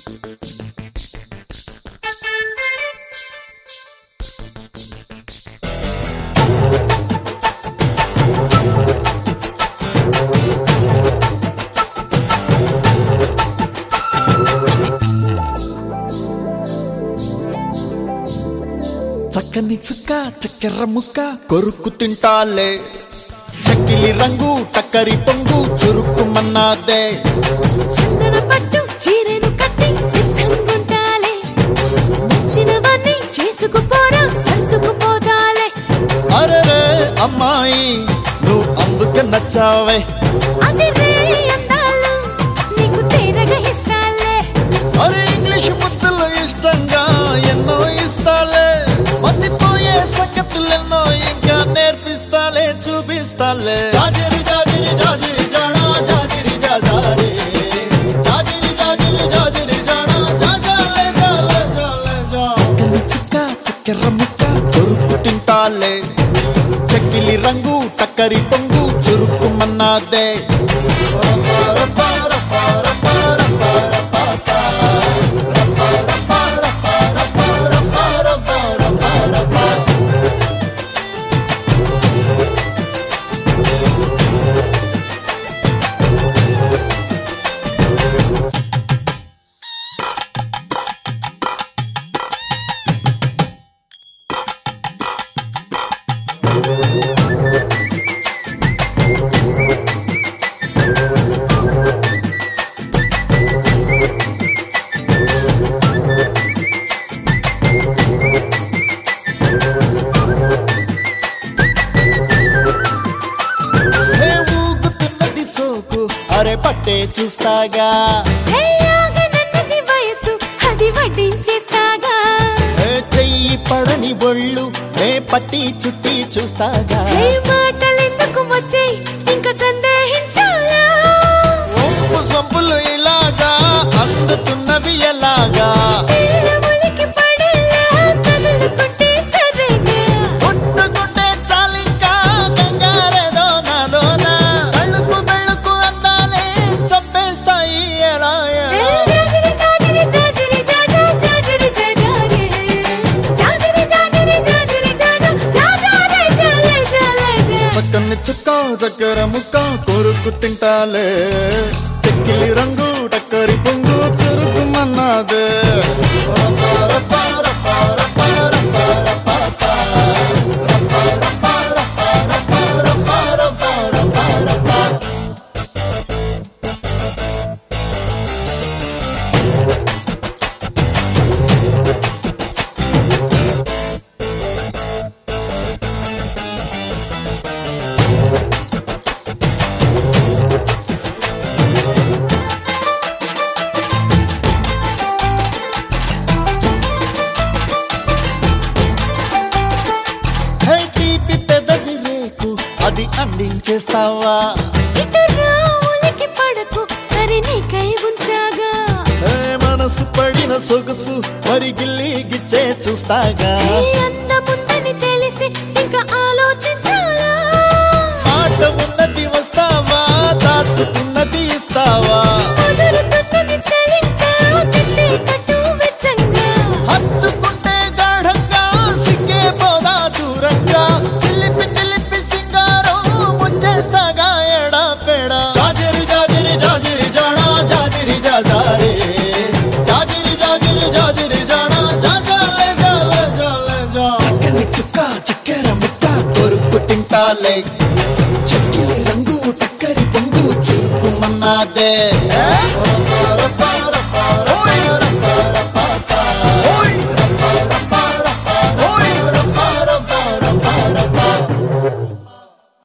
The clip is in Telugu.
చక్కని చుక్క చక్కెర ముక్క కొరుక్కు తింటాలే చక్కిలి రంగు టక్కరి పొంగు చురుక్కుమన్నాదే చందన పట్టు చీరెను కట్టి సిద్ధంగుంటాలే నచ్చినవన్నీ చేసుకుపోరా సర్దుకుపోతాలే అరెరే అమ్మాయి నువ్వు అందుకే నచ్చావే అది రే అందాలు నీకు తీరగా ఇస్తాలే అరే ఇంగ్లీష్ ముద్దులు ఇష్టంగా ఎన్నో ఇస్తాలే మతిపోయే సంగతులెన్నో ఇంకా నేర్పిస్తాలే చూపిస్తాలే జాజిరి జాజిరి జాజిరి జానా జాజిరి జాజారే జాజిరి జాజిరి జాజిరి జానా జాజాలే జాలే జాలే జా చక్కని చుక్క చక్కెర ముక్క కొరుకు తింటాలే చక్కిలి రంగు టక్కరి పొంగు చురుక్కుమన్నాదే హే ఊగుతున్నది సోకు అరే పట్టే చూస్తాగా హే ఆగనన్నది వయసు అది వడ్డించేస్తాగా హే చెయ్యి పడని బొళ్ళు నే పట్టి చుట్టి చూస్తాగా హే మాటలెందుకు వచ్చాయి ఇంకా సందేహించాలా ఒంపు సొంపులు ఇలాగా అందుతున్నవి ఎలాగా పిల్లములకి పడేలా తగులుకుంటే సరేగా పుట్టుకుంటే చాలింకా కంగారేదో నాదోనా కళ్ళుకు బెళ్ళుకు అందాలే చంపేస్తాయి ఎలా హే ఎలా జాజిరి జాజిరి జాజిరి జాజా జాజిరి జాజారే జాజిరి జాజిరి జాజిరి జాజా జాజారే జాలే జాలే జా చక్కని చుక్క చక్కెర ముక్క కొరుకు తింటాలే చెక్కిలి రంగు టక్కరి పొంగు చురుకు మన్నాదే హే తీపి పెదవి రేకు అది అందించేస్తావా ఇటు రావులకి పడకు మరి నీకై ఉంచాగా హే మనసు పడిన సొగసు మరి గిల్లి గిచ్చే చూస్తాగా హే అందముందని తెలిసి ఇంకా ఆలోచించాలా మాట ఉన్నది వస్తావా దాచుకున్నది ఇస్తావా కుదురుతున్నది చలింకా చెట్టే కట్టు వెచ్చంగా హత్తుకుంటే గాఢంగా సిగ్గే పోదా దూరంగా చిలిపి చిలిపి సింగారం ముంచేస్తాగా ఎడా పేడా జాజిరి జాజిరి జాజిరి జానా జాజిరి జాజారే జాజిరి జాజిరి జాజిరి జానా జాజాలే జాలే జాలే జా చక్కని చుక్క చక్కెర ముక్క కొరుకు తింటాలే చెక్కిలి రంగు టక్కరి పొంగు చురుకుమన్నాదే